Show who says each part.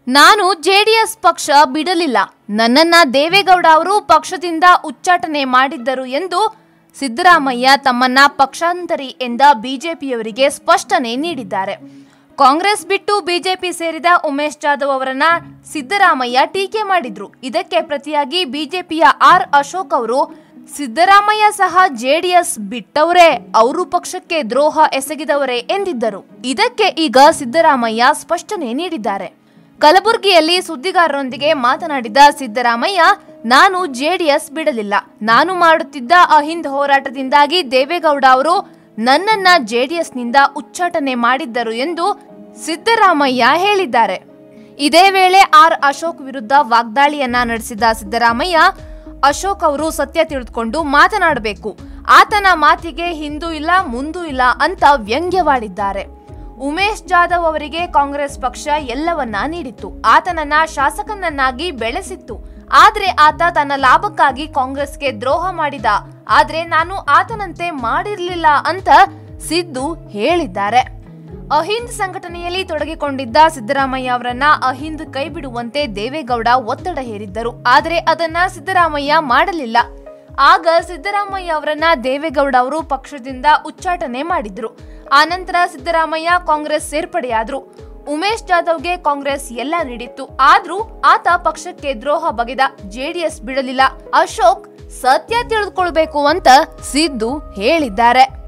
Speaker 1: ನಾನು ಜೆಡಿಎಸ್ ಪಕ್ಷ ಬಿಡಲಿಲ್ಲ ನನ್ನನ್ನ ದೇವೇಗೌಡ ಅವರು ಪಕ್ಷದಿಂದ ಉಚ್ಚಾಟನೆ ಮಾಡಿದ್ದರು ಎಂದು ಸಿದ್ದರಾಮಯ್ಯ ತಮ್ಮನ್ನ ಪಕ್ಷಾಂತರಿ ಎಂದ ಬಿಜೆಪಿಯವರಿಗೆ ಸ್ಪಷ್ಟನೆ ನೀಡಿದ್ದಾರೆ ಕಾಂಗ್ರೆಸ್ ಬಿಟ್ಟು ಬಿಜೆಪಿ ಸೇರಿದ ಉಮೇಶ್ ಜಾಧವ್ ಅವರನ್ನ ಸಿದ್ದರಾಮಯ್ಯ ಟೀಕೆ ಮಾಡಿದ್ರು ಇದಕ್ಕೆ ಪ್ರತಿಯಾಗಿ ಬಿಜೆಪಿಯ ಆರ್ ಅಶೋಕ್ ಅವರು ಸಿದ್ದರಾಮಯ್ಯ ಸಹ ಜೆಡಿಎಸ್ ಬಿಟ್ಟವರೇ ಅವರು ಪಕ್ಷಕ್ಕೆ ದ್ರೋಹ ಎಸಗಿದವರೇ ಎಂದಿದ್ದರು ಇದಕ್ಕೆ ಈಗ ಸಿದ್ದರಾಮಯ್ಯ ಸ್ಪಷ್ಟನೆ ನೀಡಿದ್ದಾರೆ ಕಲಬುರಗಿಯಲ್ಲಿ ಸುದ್ದಿಗಾರರೊಂದಿಗೆ ಮಾತನಾಡಿದ ಸಿದ್ದರಾಮಯ್ಯ ನಾನು ಜೆಡಿಎಸ್ ಬಿಡಲಿಲ್ಲ ನಾನು ಮಾಡುತ್ತಿದ್ದ ಅಹಿಂದ್ ಹೋರಾಟದಿಂದಾಗಿ ದೇವೇಗೌಡ ಅವರು ನನ್ನನ್ನ ಜೆಡಿಎಸ್ನಿಂದ ಉಚ್ಚಾಟನೆ ಮಾಡಿದ್ದರು ಎಂದು ಸಿದ್ದರಾಮಯ್ಯ ಹೇಳಿದ್ದಾರೆ ಇದೇ ವೇಳೆ ಆರ್ ಅಶೋಕ್ ವಿರುದ್ಧ ವಾಗ್ದಾಳಿಯನ್ನ ನಡೆಸಿದ ಸಿದ್ದರಾಮಯ್ಯ ಅಶೋಕ್ ಅವರು ಸತ್ಯ ತಿಳಿದುಕೊಂಡು ಮಾತನಾಡಬೇಕು ಆತನ ಮಾತಿಗೆ ಹಿಂದೂ ಇಲ್ಲ ಮುಂದೂ ಇಲ್ಲ ಅಂತ ವ್ಯಂಗ್ಯವಾಡಿದ್ದಾರೆ ಉಮೇಶ್ ಜಾಧವ್ ಅವರಿಗೆ ಕಾಂಗ್ರೆಸ್ ಪಕ್ಷ ಎಲ್ಲವನ್ನ ನೀಡಿತ್ತು ಆತನನ್ನ ಶಾಸಕನನ್ನಾಗಿ ಬೆಳೆಸಿತ್ತು ಆದ್ರೆ ಆತ ತನ್ನ ಲಾಭಕ್ಕಾಗಿ ಕಾಂಗ್ರೆಸ್ಗೆ ದ್ರೋಹ ಮಾಡಿದ ಆದ್ರೆ ನಾನು ಆತನಂತೆ ಮಾಡಿರ್ಲಿಲ್ಲ ಅಂತ ಸಿದ್ದು ಹೇಳಿದ್ದಾರೆ ಅಹಿಂದ್ ಸಂಘಟನೆಯಲ್ಲಿ ತೊಡಗಿಕೊಂಡಿದ್ದ ಸಿದ್ದರಾಮಯ್ಯ ಅವರನ್ನ ಅಹಿಂದ್ ಕೈಬಿಡುವಂತೆ ದೇವೇಗೌಡ ಒತ್ತಡ ಹೇರಿದ್ದರು ಆದರೆ ಅದನ್ನ ಸಿದ್ದರಾಮಯ್ಯ ಮಾಡಲಿಲ್ಲ ಆಗ ಸಿದ್ದರಾಮಯ್ಯ ಅವರನ್ನ ದೇವೇಗೌಡ ಅವರು ಪಕ್ಷದಿಂದ ಉಚ್ಚಾಟನೆ ಮಾಡಿದ್ರು ಆನಂತರ ಸಿದ್ದರಾಮಯ್ಯ ಕಾಂಗ್ರೆಸ್ ಸೇರ್ಪಡೆಯಾದ್ರು ಉಮೇಶ್ ಜಾಧವ್ಗೆ ಕಾಂಗ್ರೆಸ್ ಎಲ್ಲ ನೀಡಿತ್ತು ಆದ್ರೂ ಆತ ಪಕ್ಷಕ್ಕೆ ದ್ರೋಹ ಬಗೆದ ಜೆಡಿಎಸ್ ಬಿಡಲಿಲ್ಲ ಅಶೋಕ್ ಸತ್ಯ ತಿಳಿದುಕೊಳ್ಬೇಕು ಅಂತ ಸಿದ್ದು ಹೇಳಿದ್ದಾರೆ